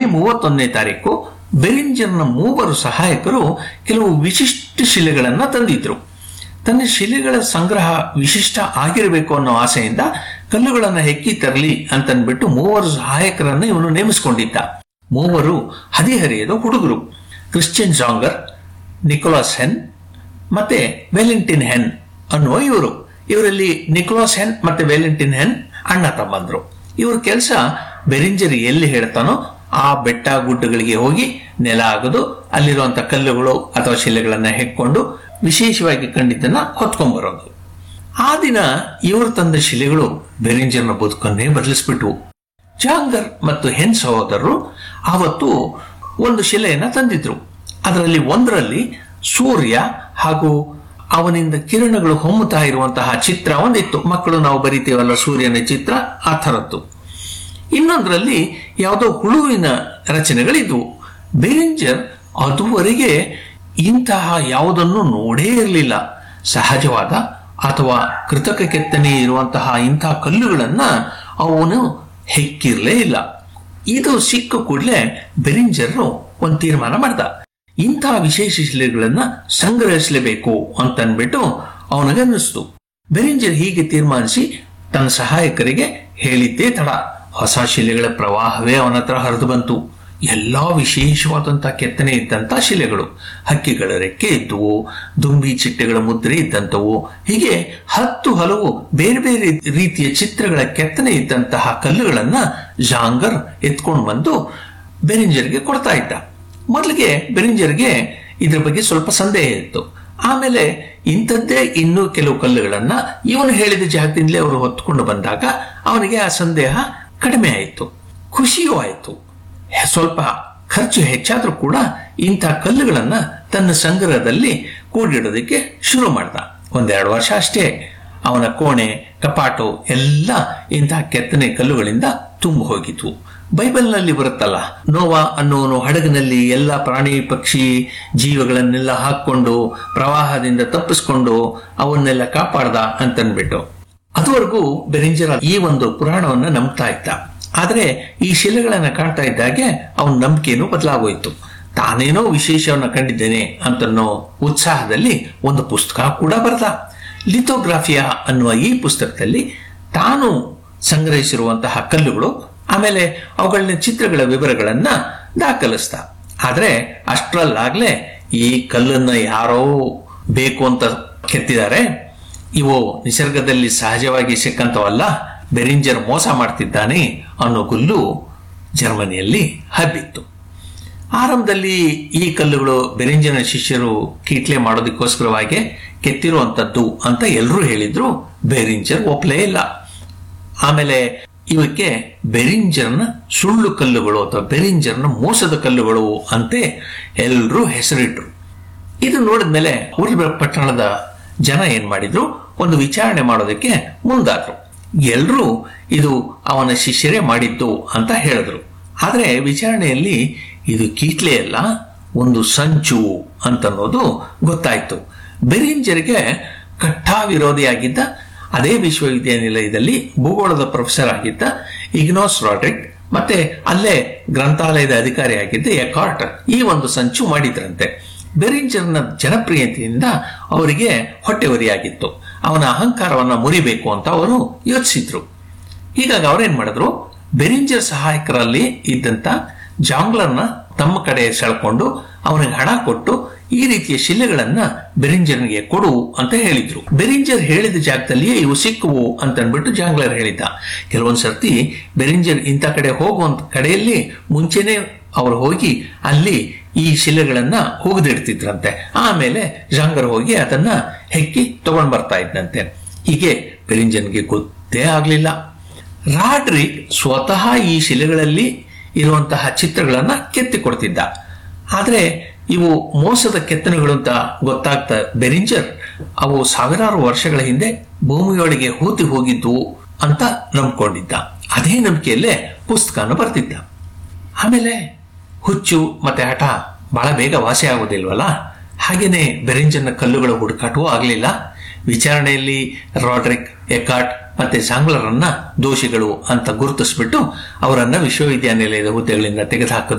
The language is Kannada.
ಮೂವತ್ತೊಂದನೇ ತಾರೀಕು ಬೆರಿಂಜರ್ನ ಮೂವರು ಸಹಾಯಕರು ಕೆಲವು ವಿಶಿಷ್ಟ ಶಿಲೆಗಳನ್ನ ತಂದಿದ್ರು ತನ್ನ ಶಿಲೆಗಳ ಸಂಗ್ರಹ ವಿಶಿಷ್ಟ ಆಗಿರಬೇಕು ಅನ್ನೋ ಆಸೆಯಿಂದ ಕಲ್ಲುಗಳನ್ನು ಹೆಕ್ಕಿ ತರಲಿ ಅಂತನ್ಬಿಟ್ಟು ಮೂವರು ಸಹಾಯಕರನ್ನ ಇವನು ನೇಮಿಸಿಕೊಂಡಿದ್ದ ಮೂವರು ಹದಿಹರಿಯದ ಹುಡುಗರು ಕ್ರಿಶ್ಚಿಯನ್ ಜಾಂಗರ್ ನಿಕೋಲಾಸ್ ಹೆನ್ ಮತ್ತೆ ವೆಲಿಂಟಿನ್ ಹೆನ್ ಅನ್ನುವ ಇವರು ಇವರಲ್ಲಿ ನಿಕೋಲಾಸ್ ಹೆನ್ ಮತ್ತೆ ವೆಲಿಂಟಿನ್ ಹೆನ್ ಅಣ್ಣ ತಮ್ಮಂದ್ರು ಇವ್ರ ಕೆಲಸ ಬೆರಿಂಜರ್ ಎಲ್ಲಿ ಹೇಳ್ತಾನೋ ಆ ಬೆಟ್ಟ ಗುಡ್ಡಗಳಿಗೆ ಹೋಗಿ ನೆಲ ಆಗದು ಅಲ್ಲಿರುವಂತ ಕಲ್ಲುಗಳು ಅಥವಾ ಶಿಲೆಗಳನ್ನ ಹೆಕ್ಕೊಂಡು ವಿಶೇಷವಾಗಿ ಕಂಡಿದ್ದನ್ನ ಹೊತ್ಕೊಂಡ್ಬರೋದು ಆ ದಿನ ಇವರು ತಂದ ಶಿಲೆಗಳು ಬೆರಿಂಜರ್ನ ಬದುಕನ್ನೇ ಬದಲಿಸ್ಬಿಟ್ವು ಜಾಂಗರ್ ಮತ್ತು ಹೆನ್ ಸಹೋದರರು ಆವತ್ತು ಒಂದು ಶಿಲೆಯನ್ನ ತಂದಿದ್ರು ಅದರಲ್ಲಿ ಒಂದರಲ್ಲಿ ಸೂರ್ಯ ಹಾಗೂ ಅವನಿಂದ ಕಿರಣಗಳು ಹೊಮ್ಮುತ್ತಾ ಇರುವಂತಹ ಚಿತ್ರ ಒಂದಿತ್ತು ಮಕ್ಕಳು ನಾವು ಬರಿತೀವಲ್ಲ ಸೂರ್ಯನ ಚಿತ್ರ ಆ ಥರದ್ದು ಇನ್ನೊಂದರಲ್ಲಿ ಯಾವುದೋ ಹುಳುವಿನ ರಚನೆಗಳಿದ್ವು ಬೇರಿಂಜರ್ ಅದುವರೆಗೆ ಇಂತಹ ಯಾವುದನ್ನು ನೋಡೇ ಇರಲಿಲ್ಲ ಸಹಜವಾದ ಅಥವಾ ಕೃತಕ ಕೆತ್ತನೆ ಇರುವಂತಹ ಇಂತಹ ಕಲ್ಲುಗಳನ್ನ ಅವನು ಹೆಕ್ಕಿರ್ಲೇ ಇಲ್ಲ ಇದು ಸಿಕ್ಕ ಕೂಡಲೇ ಬೆರಿಂಜರ್ ಒಂದು ತೀರ್ಮಾನ ಮಾಡ್ದ ಇಂತಹ ವಿಶೇಷ ಶಿಲೆಗಳನ್ನ ಸಂಗ್ರಹಿಸಲೇಬೇಕು ಅಂತ ಅನ್ಬಿಟ್ಟು ಅವನಿಗನ್ನಿಸ್ತು ಬೆರಿಂಜರ್ ಹೀಗೆ ತೀರ್ಮಾನಿಸಿ ತನ್ನ ಸಹಾಯಕರಿಗೆ ಹೇಳಿದ್ದೇ ತಡ ಹೊಸ ಶಿಲೆಗಳ ಪ್ರವಾಹವೇ ಅವನ ಹತ್ರ ಹರಿದು ಬಂತು ಎಲ್ಲಾ ವಿಶೇಷವಾದಂತಹ ಕೆತ್ತನೆ ಇದ್ದಂತ ಶಿಲೆಗಳು ಹಕ್ಕಿಗಳ ರೆಕ್ಕೆ ಇದ್ದುವು ದುಂಬಿ ಚಿಟ್ಟೆಗಳ ಮುದ್ರೆ ಇದ್ದಂಥವು ಹೀಗೆ ಹತ್ತು ಹಲವು ಬೇರೆ ಬೇರೆ ರೀತಿಯ ಚಿತ್ರಗಳ ಕೆತ್ತನೆ ಇದ್ದಂತಹ ಕಲ್ಲುಗಳನ್ನ ಜಾಂಗರ್ ಎತ್ಕೊಂಡು ಬಂದು ಬೆರಿಂಜರ್ಗೆ ಕೊಡ್ತಾ ಇದ್ದ ಮೊದಲಿಗೆ ಬೆರಿಂಜರ್ಗೆ ಇದ್ರ ಬಗ್ಗೆ ಸ್ವಲ್ಪ ಸಂದೇಹ ಇತ್ತು ಆಮೇಲೆ ಇಂಥದ್ದೇ ಇನ್ನೂ ಕೆಲವು ಕಲ್ಲುಗಳನ್ನ ಇವನು ಹೇಳಿದ ಜಾಗದಿಂದಲೇ ಅವರು ಹೊತ್ಕೊಂಡು ಬಂದಾಗ ಅವನಿಗೆ ಆ ಸಂದೇಹ ಕಡಿಮೆ ಆಯಿತು ಖುಷಿಯೂ ಆಯಿತು ಸ್ವಲ್ಪ ಖರ್ಚು ಹೆಚ್ಚಾದ್ರೂ ಕೂಡ ಇಂಥ ಕಲ್ಲುಗಳನ್ನ ತನ್ನ ಸಂಗ್ರಹದಲ್ಲಿ ಕೂಡಿಡೋದಕ್ಕೆ ಶುರು ಮಾಡ್ದ ಒಂದೆರಡು ವರ್ಷ ಅಷ್ಟೇ ಅವನ ಕೋಣೆ ಕಪಾಟು ಎಲ್ಲ ಇಂತಹ ಕೆತ್ತನೆ ಕಲ್ಲುಗಳಿಂದ ತುಂಬ ಹೋಗಿದ್ವು ಬೈಬಲ್ನಲ್ಲಿ ಬರುತ್ತಲ್ಲ ನೋವಾ ಅನ್ನೋನು ಹಡಗಿನಲ್ಲಿ ಎಲ್ಲ ಪ್ರಾಣಿ ಪಕ್ಷಿ ಜೀವಗಳನ್ನೆಲ್ಲ ಹಾಕೊಂಡು ಪ್ರವಾಹದಿಂದ ತಪ್ಪಿಸ್ಕೊಂಡು ಅವನ್ನೆಲ್ಲ ಕಾಪಾಡ್ದ ಅಂತನ್ಬಿಟ್ಟು ಅದುವರೆಗೂ ಬೆರಿಂಜರ ಈ ಒಂದು ಪುರಾಣವನ್ನ ನಂಬ್ತಾ ಇದ್ದ ಆದ್ರೆ ಈ ಶಿಲೆಗಳನ್ನ ಕಾಣ್ತಾ ಇದ್ದಾಗೆ ಅವನ ನಂಬಿಕೆನೂ ಬದಲಾಗೋಯ್ತು ತಾನೇನೋ ವಿಶೇಷವನ್ನ ಕಂಡಿದ್ದೇನೆ ಅಂತನ್ನೋ ಉತ್ಸಾಹದಲ್ಲಿ ಒಂದು ಪುಸ್ತಕ ಕೂಡ ಬರೆದ ಲಿಥೋಗ್ರಾಫಿಯಾ ಅನ್ನುವ ಈ ಪುಸ್ತಕದಲ್ಲಿ ತಾನು ಸಂಗ್ರಹಿಸಿರುವಂತಹ ಕಲ್ಲುಗಳು ಆಮೇಲೆ ಅವುಗಳನ್ನ ಚಿತ್ರಗಳ ವಿವರಗಳನ್ನ ದಾಖಲಿಸ್ದ ಆದ್ರೆ ಅಷ್ಟರಲ್ಲಾಗ್ಲೇ ಈ ಕಲ್ಲನ್ನ ಯಾರೋ ಬೇಕು ಅಂತ ಕೆತ್ತಿದ್ದಾರೆ ಇವು ನಿಸರ್ಗದಲ್ಲಿ ಸಹಜವಾಗಿ ಸಿಕ್ಕಂತವಲ್ಲ ಬೆರಿಂಜರ್ ಮೋಸ ಮಾಡ್ತಿದ್ದಾನೆ ಅನ್ನೋ ಗುಲ್ಲು ಜರ್ಮನಿಯಲ್ಲಿ ಹಬ್ಬಿತ್ತು ಆರಂಭದಲ್ಲಿ ಈ ಕಲ್ಲುಗಳು ಬೆರಿಂಜನ ಶಿಷ್ಯರು ಕೀಟ್ಲೆ ಮಾಡೋದಕ್ಕೋಸ್ಕರವಾಗಿ ಕೆತ್ತಿರುವಂತದ್ದು ಅಂತ ಎಲ್ಲರೂ ಹೇಳಿದ್ರು ಬೆರಿಂಜರ್ ಒಪ್ಲೇ ಇಲ್ಲ ಆಮೇಲೆ ಇವಕ್ಕೆ ಬೆರಿಂಜರ್ನ ಸುಳ್ಳು ಕಲ್ಲುಗಳು ಅಥವಾ ಬೆರಿಂಜರ್ನ ಮೋಸದ ಕಲ್ಲುಗಳು ಅಂತೆ ಎಲ್ಲರೂ ಹೆಸರಿಟ್ರು ಇದು ನೋಡಿದ್ಮೇಲೆ ಊರಿನ ಪಟ್ಟಣದ ಜನ ಏನ್ ಮಾಡಿದ್ರು ಒಂದು ವಿಚಾರಣೆ ಮಾಡೋದಕ್ಕೆ ಮುಂದಾದ್ರು ಎಲ್ರೂ ಇದು ಅವನ ಶಿಷ್ಯರೇ ಮಾಡಿದ್ದು ಅಂತ ಹೇಳಿದ್ರು ಆದ್ರೆ ವಿಚಾರಣೆಯಲ್ಲಿ ಇದು ಕೀಟ್ಲೆ ಅಲ್ಲ ಒಂದು ಸಂಚು ಅಂತನ್ನೋದು ಗೊತ್ತಾಯ್ತು ಬೆರಿಂಜರ್ಗೆ ಕಟ್ಟಾ ವಿರೋಧಿಯಾಗಿದ್ದ ಅದೇ ವಿಶ್ವವಿದ್ಯಾನಿಲಯದಲ್ಲಿ ಭೂಗೋಳದ ಪ್ರೊಫೆಸರ್ ಆಗಿದ್ದ ಇಗ್ನೋಸ್ ರಾಡ್ರಿಕ್ ಮತ್ತೆ ಅಲ್ಲೇ ಗ್ರಂಥಾಲಯದ ಅಧಿಕಾರಿಯಾಗಿದ್ದ ಎಕಾರ್ಟ್ ಈ ಒಂದು ಸಂಚು ಮಾಡಿದ್ರಂತೆ ಬೆರಿಂಜರ್ನ ಜನಪ್ರಿಯತೆಯಿಂದ ಅವರಿಗೆ ಹೊಟ್ಟೆವರಿಯಾಗಿತ್ತು ಅವನ ಅಹಂಕಾರವನ್ನ ಮುರಿಬೇಕು ಅಂತ ಅವರು ಯೋಚಿಸಿದ್ರು ಹೀಗಾಗಿ ಅವರೇನ್ ಮಾಡಿದ್ರು ಬೆರಿಂಜರ್ ಸಹಾಯಕರಲ್ಲಿ ಇದ್ದಂತ ಜಾಂಗ್ಲರ್ನ ತಮ್ಮ ಕಡೆ ಸೆಳ್ಕೊಂಡು ಅವನಿಗೆ ಹಣ ಕೊಟ್ಟು ಈ ರೀತಿಯ ಶಿಲೆಗಳನ್ನ ಬೆರಿಂಜರ್ನಿಗೆ ಕೊಡು ಅಂತ ಹೇಳಿದ್ರು ಬೆರಿಂಜರ್ ಹೇಳಿದ ಜಾಗದಲ್ಲಿಯೇ ಇವು ಸಿಕ್ಕುವು ಅಂತ ಅನ್ಬಿಟ್ಟು ಜಾಂಗ್ಲರ್ ಹೇಳಿದ್ದ ಕೆಲವೊಂದ್ ಸರ್ತಿ ಬೆರಿಂಜರ್ ಇಂಥ ಕಡೆ ಹೋಗುವಂತ ಕಡೆಯಲ್ಲಿ ಮುಂಚೆನೆ ಅವರು ಹೋಗಿ ಅಲ್ಲಿ ಈ ಶಿಲೆಗಳನ್ನ ಹೋಗದಿಡ್ತಿದ್ರಂತೆ ಆಮೇಲೆ ಜಾಂಗರ್ ಹೋಗಿ ಅದನ್ನ ಹೆಕ್ಕಿ ತಗೊಂಡ್ ಬರ್ತಾ ಇದ್ದಂತೆ ಹೀಗೆ ಬೆರಿಂಜನ್ಗೆ ಗೊತ್ತೇ ಆಗ್ಲಿಲ್ಲ ರಾಡ್ರಿಕ್ ಸ್ವತಃ ಈ ಶಿಲೆಗಳಲ್ಲಿ ಇರುವಂತಹ ಚಿತ್ರಗಳನ್ನ ಕೆತ್ತಿ ಕೊಡ್ತಿದ್ದ ಆದ್ರೆ ಇವು ಮೋಸದ ಕೆತ್ತನೆಗಳು ಅಂತ ಗೊತ್ತಾಗ್ತಾ ಬೆರಿಂಜರ್ ಅವು ಸಾವಿರಾರು ವರ್ಷಗಳ ಹಿಂದೆ ಭೂಮಿಯೊಳಗೆ ಹೂತಿ ಹೋಗಿದ್ವು ಅಂತ ನಂಬ್ಕೊಂಡಿದ್ದ ಅದೇ ನಂಬಿಕೆಯಲ್ಲೇ ಪುಸ್ತಕನ ಬರ್ತಿದ್ದ ಆಮೇಲೆ ಹುಚ್ಚು ಮತ್ತೆ ಹಠ ಬಹಳ ಬೇಗ ವಾಸಿ ಆಗೋದಿಲ್ವಲ್ಲ ಹಾಗೇನೆ ಬೆರಿಂಜನ್ನ ಕಲ್ಲುಗಳ ಹುಡುಕಾಟವೂ ಆಗಲಿಲ್ಲ ವಿಚಾರಣೆಯಲ್ಲಿ ರಾಡ್ರಿಕ್ ಎಕಾಟ್ ಮತ್ತೆ ಸಾಂಗ್ಲರನ್ನ ದೋಷಿಗಳು ಅಂತ ಗುರುತಿಸ್ಬಿಟ್ಟು ಅವರನ್ನ ವಿಶ್ವವಿದ್ಯಾನಿಲಯದ ಹುದ್ದೆಗಳಿಂದ ತೆಗೆದುಹಾಕಿದ್ರು